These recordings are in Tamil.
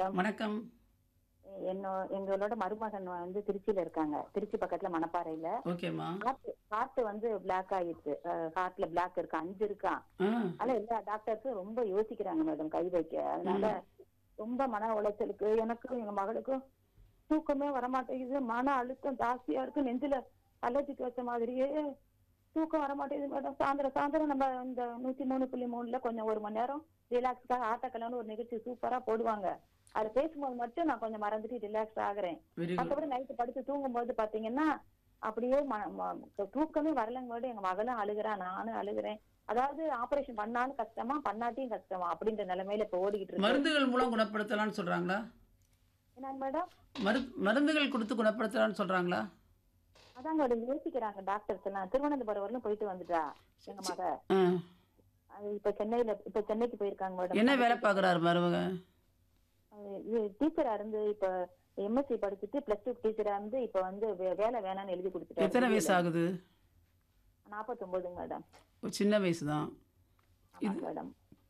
மேடம் வணக்கம் என்ன எங்களோட மருமகன் வந்து திருச்சியில இருக்காங்க திருச்சி பக்கத்துல மணப்பாறையில ஓகேம்மா ஹார்ட் ஹார்ட் வந்து பிளாக் ஆயிடுச்சு ஹார்ட்ல பிளாக் இருக்கு அஞ்சு இருக்கான் ஆ அதனால எல்லா டாக்டர்ஸும் ரொம்ப யோசிக்கிறாங்க மேடம் கை வைக்க அதனால ரொம்ப மன உளைச்சலுக்கு எனக்கும் எங்க மகளுக்கும் தூக்கமே வரமாட்டேங்குது மன அழுத்தம் ஜாஸ்தியா இருக்கு நெஞ்சில அலர்ஜிக்கு வச்ச மாதிரியே தூக்கம் வரமாட்டேங்குது மேடம் சாயந்தரம் சாயந்தரம் நம்ம இந்த நூத்தி மூணு புள்ளி மூணுல கொஞ்சம் ஒரு மணி நேரம் ரிலாக்ஸ்க்காக ஆட்டக்கலன்னு ஒரு நிகழ்ச்சி சூப்பரா போடுவாங்க அது பேசும்போது மட்டும் நான் கொஞ்சம் மறந்துட்டு ரிலாக்ஸ் ஆகுறேன் வெரி குட் மற்றபடி நைட்டு படுத்து தூங்கும்போது பாத்தீங்கன்னா அப்படியே ம- ம- தூக்கமே வரலங்கோடு எங்க மகளும் அழுகுறா நானும் அழுகுறேன் அதாவது ஆபரேஷன் பண்ணாலும் கஷ்டமா பண்ணாட்டியும் கஷ்டமா அப்படின்ற நிலைமையில இப்ப ஓடிக்கிட்டு இருக்கு மருந்துகள் மூலம் குணப்படுத்தலாம்னு சொல்றாங்களா என்ன மேடம் மரு மருந்துகள் கொடுத்து குணப்படுத்தலாம்னு சொல்றாங்களா அதாங்க ஒரு யோசிக்கிறாங்க டாக்டர்ஸ் எல்லாம் திருவனந்தபுரம் வரலும் போயிட்டு வந்துட்டா எங்க மக ஆ. அது இப்ப சென்னையில இப்ப சென்னைக்கு போயிருக்காங்க மேடம் என்ன வேலை பார்க்குறாரு மருமக டீச்சரா இருந்து இப்ப எம்எஸ்சி படிச்சுட்டு பிளஸ் டூ டீச்சரா இருந்து இப்ப வந்து வே- வேலை வேணாம்னு எழுதி எத்தனை கொடுத்துட்டாரு வயசு ஆகுது நாற்பத்தொன்பதுங்க மேடம் ஒரு சின்ன வயசு தான் ஆமாங்க மேடம்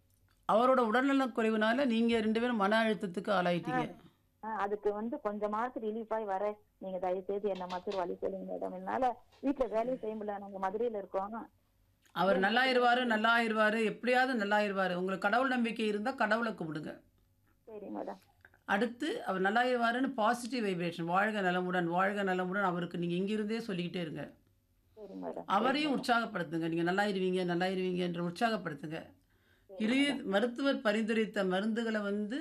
அவரோட உடல்நலக் குறைவுனால நீங்க ரெண்டு பேரும் மன அழுத்தத்துக்கு ஆளாயிட்டீங்க ஆ, அதுக்கு வந்து கொஞ்சம் மாசம் ரிலீஃப் ஆகி வர நீங்க தயவு செய்து என்ன மாசம் வழி சொல்லுங்க மேடம் என்னால வீட்டுல வேலையும் செய்ய முடியல நாங்க மதுரையில இருக்கோம் அவர் நல்லாயிருவாரு நல்லாயிருவாரு எப்படியாவது நல்லாயிருவாரு உங்களுக்கு கடவுள் நம்பிக்கை இருந்தால் கடவுளை கும்பிடுங்க சரி மேடம் அடுத்து அவர் நல்லாயிருவாருன்னு பாசிட்டிவ் வைப்ரேஷன் வாழ்க நலமுடன் வாழ்க நலமுடன் அவருக்கு நீங்கள் இங்கிருந்தே சொல்லிக்கிட்டே இருங்க சரி மேடம் அவரையும் உற்சாகப்படுத்துங்க நீங்கள் நல்லாயிருவீங்க நல்லாயிருவீங்க என்று உற்சாகப்படுத்துங்க இறுதி மருத்துவர் பரிந்துரைத்த மருந்துகளை வந்து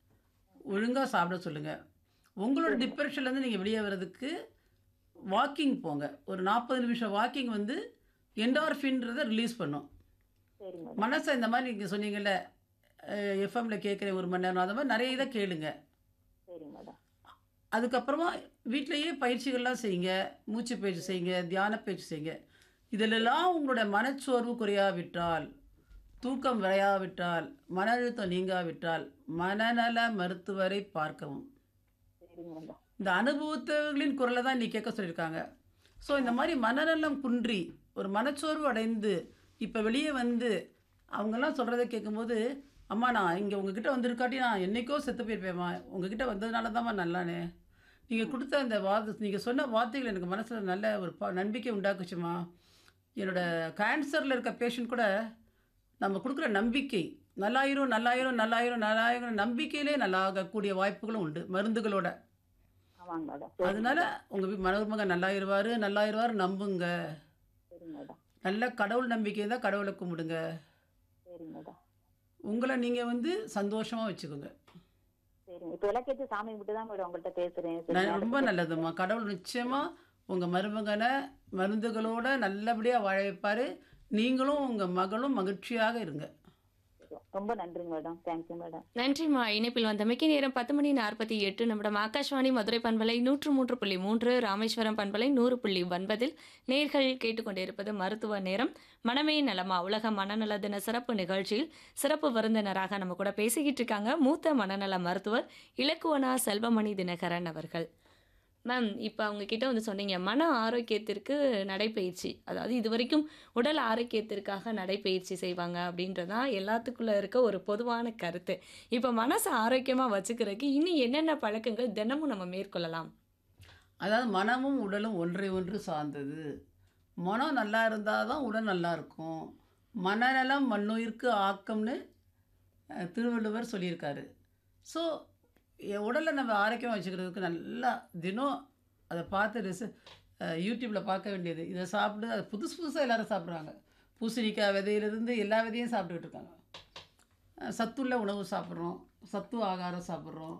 ஒழுங்காக சாப்பிட சொல்லுங்கள் உங்களோட டிப்ரெஷன்லேருந்து நீங்கள் வெளியே வர்றதுக்கு வாக்கிங் போங்க ஒரு நாற்பது நிமிஷம் வாக்கிங் வந்து என்டார்ஃபின்றதை ரிலீஸ் பண்ணும் சரி மேடம் மனசை இந்த மாதிரி நீங்கள் சொன்னீங்கல்ல எஃப்எம்ல கேட்குறேன் ஒரு மணி நேரம் அந்த மாதிரி நிறைய இதை கேளுங்க சரி மேடம் அதுக்கப்புறமா வீட்டிலேயே பயிற்சிகள்லாம் செய்யுங்க மூச்சு பயிற்சி செய்யுங்க தியான பயிற்சி செய்யுங்க இதிலெல்லாம் உங்களுடைய மனச்சோர்வு குறையாவிட்டால் தூக்கம் விளையாவிட்டால் மன அழுத்தம் நீங்காவிட்டால் மனநல மருத்துவரை பார்க்கவும் சரி மேடம் இந்த அனுபவத்தவர்களின் குரலை தான் நீ கேட்க சொல்லியிருக்காங்க ஸோ இந்த மாதிரி மனநலம் குன்றி ஒரு மனச்சோர்வு அடைந்து இப்போ வெளியே வந்து அவங்கெல்லாம் சொல்கிறத கேட்கும்போது அம்மா நான் இங்கே உங்ககிட்ட வந்திருக்காட்டி நான் என்னைக்கோ செத்து போயிருப்பேம்மா உங்ககிட்ட வந்ததுனால தான்மா நல்லானே நீங்கள் கொடுத்த அந்த வார்த்தை நீங்கள் சொன்ன வார்த்தைகள் எனக்கு மனசில் நல்ல ஒரு ப நம்பிக்கை உண்டாக்குச்சுமா என்னோட கேன்சரில் இருக்க பேஷண்ட் கூட நம்ம கொடுக்குற நம்பிக்கை நல்லாயிரும் நல்லாயிரும் நல்லாயிரும் நல்லாயிரும் நம்பிக்கையிலே நல்லாகக்கூடிய வாய்ப்புகளும் உண்டு மருந்துகளோட ஆமாங்க மேடம் சரி அதனால உங்க வீ- மருமக நல்லாயிருவாரு நல்லாயிருவாரு நம்புங்க சரி மேடம் நல்ல கடவுள் நம்பிக்கை தான் கடவுளை கும்பிடுங்க சரி மேடம் உங்களை நீங்க வந்து சந்தோஷமா வச்சுக்கோங்க சரிங்க இப்ப விளக்கேற்றி சாமி கும்பிட்டு தான் மேடம் உங்கள்கிட்ட பேசுறேன் சரி, ந- ரொம்ப நல்லதும்மா கடவுள் நிச்சயமா உங்க மருமகனை மருந்துகளோட நல்லபடியா வாழ வைப்பாரு நீங்களும் உங்க மகளும் மகிழ்ச்சியாக இருங்க ரொம்ப நன்றிங்க மேடம் தேங்க்யூ மேடம் நன்றிம்மா இணைப்பில் வந்தமைக்கு நேரம் பத்து மணி நாற்பத்தி எட்டு நிமிடம் ஆகாஷ்வாணி மதுரை பண்பலை நூற்று மூன்று புள்ளி மூன்று ராமேஸ்வரம் பண்பலை நூறு புள்ளி ஒன்பதில் நேர்கள் கேட்டுக்கொண்டிருப்பது மருத்துவ நேரம் மனமே நலமா உலக மனநல தின சிறப்பு நிகழ்ச்சியில் சிறப்பு விருந்தினராக நம்ம கூட பேசிக்கிட்டு இருக்காங்க மூத்த மனநல மருத்துவர் இலக்குவனா செல்வமணி தினகரன் அவர்கள் மேம் இப்போ அவங்க கிட்ட வந்து சொன்னீங்க மன ஆரோக்கியத்திற்கு நடைப்பயிற்சி அதாவது இது வரைக்கும் உடல் ஆரோக்கியத்திற்காக நடைப்பயிற்சி செய்வாங்க அப்படின்றதான் எல்லாத்துக்குள்ள இருக்க ஒரு பொதுவான கருத்து இப்போ மனசை ஆரோக்கியமாக வச்சுக்கிறதுக்கு இனி என்னென்ன பழக்கங்கள் தினமும் நம்ம மேற்கொள்ளலாம் அதாவது மனமும் உடலும் ஒன்றை ஒன்று சார்ந்தது மனம் நல்லா இருந்தால் தான் உடல் நல்லா இருக்கும் மனநலம் மண்ணுயிர்க்கு ஆக்கம்னு அஹ், திருவள்ளுவர் சொல்லியிருக்காரு ஸோ உடலை நம்ம ஆரோக்கியமாக வச்சுக்கிறதுக்கு நல்லா தினம் அதை பார்த்து ரிச யூடியூப்பில் பார்க்க வேண்டியது இதை சாப்பிட்டு அது புதுசு புதுசாக எல்லாரும் சாப்பிட்றாங்க பூசணிக்காய் விதையிலிருந்து எல்லா விதையும் சாப்பிட்டுக்கிட்டு இருக்காங்க அஹ், சத்துள்ள உணவு சாப்பிட்றோம் சத்து ஆகாரம் சாப்பிட்றோம்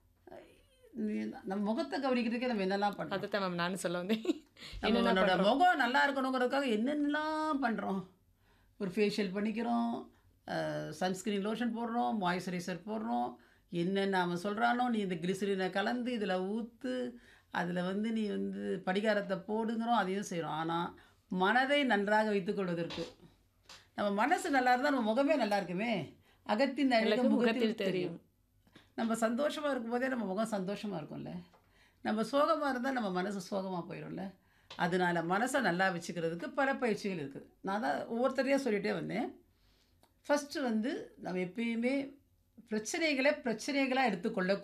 நம்ம முகத்தை கவனிக்கிறதுக்கே நம்ம என்னெல்லாம் பண்ணுறோம் அதை தான் மேம் நானும் சொல்ல வந்தேன் நம்ம என்னென்ன நம்மளோட பண்றோம்? முகம் நல்லா இருக்கணுங்கிறதுக்காக என்னென்னலாம் பண்ணுறோம் ஒரு ஃபேஷியல் பண்ணிக்கிறோம் சன்ஸ்கிரீன் லோஷன் போடுறோம் மாய்ஸ்சரைசர் போடுறோம் என்னென்ன அவன் சொல்கிறானோ நீ இந்த கிளிசரினை கலந்து இதில் ஊற்று அதில் வந்து நீ வந்து படிகாரத்தை போடுங்கிறோம் அதையும் செய்கிறோம் ஆனால் மனதை நன்றாக வைத்துக்கொள்வதற்கு நம்ம மனசு நல்லா இருந்தால் நம்ம முகமே நல்லா இருக்குமே அகத்தின் அழகு அழகு முகத்தில் முகத்தில் தெரியும் தெரியும். நம்ம சந்தோஷமாக இருக்கும்போதே நம்ம முகம் சந்தோஷமாக இருக்கும்ல நம்ம சோகமாக இருந்தால் நம்ம மனசு சோகமாக போயிடும்ல அதனால மனசை நல்லா வச்சுக்கிறதுக்கு பல பயிற்சிகள் இருக்குது நான் தான் ஒவ்வொருத்தரையாக சொல்லிகிட்டே வந்தேன் ஃபஸ்ட்டு வந்து நம்ம எப்பயுமே பிரச்சனைகளை பிரச்சனைகளாக எடுத்துக்கொள்ள